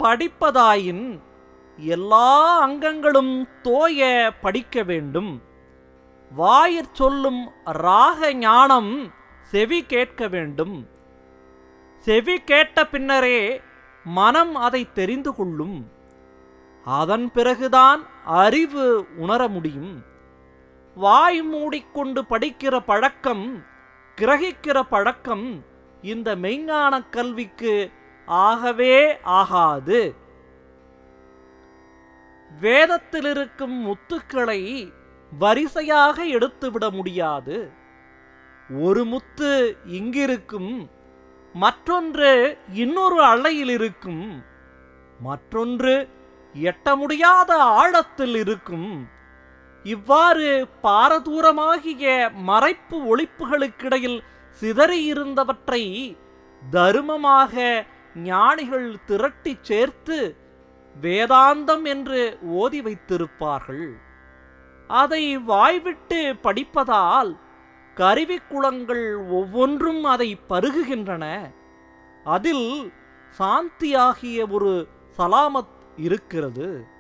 படிப்பதாயின் எல்லா அங்கங்களும் தோய படிக்க வேண்டும் வாயிற் சொல்லும் ராக ஞானம் செவி கேட்க வேண்டும் செவி கேட்ட பின்னரே மனம் அதை தெரிந்து கொள்ளும் அதன் பிறகுதான் அறிவு உணர முடியும் வாய் மூடிக்கொண்டு படிக்கிற பழக்கம் கிரகிக்கிற பழக்கம் இந்த மெய்ஞான கல்விக்கு ஆகவே ஆகாது வேதத்தில் இருக்கும் முத்துக்களை வரிசையாக எடுத்துவிட முடியாது ஒரு முத்து இங்கிருக்கும் மற்றொன்று இன்னொரு அலையில் இருக்கும் மற்றொன்று எட்ட முடியாத ஆழத்தில் இருக்கும் இவ்வாறு பாரதூரமாகிய மறைப்பு ஒளிப்புகளுக்கிடையில் சிதறியிருந்தவற்றை தருமமாக ஞானிகள் திரட்டிச் சேர்த்து வேதாந்தம் என்று ஓதி வைத்திருப்பார்கள் அதை வாய்விட்டு படிப்பதால் கருவிக்குளங்கள் ஒவ்வொன்றும் அதை பருகுகின்றன அதில் சாந்தியாகிய ஒரு சலாமத் இருக்கிறது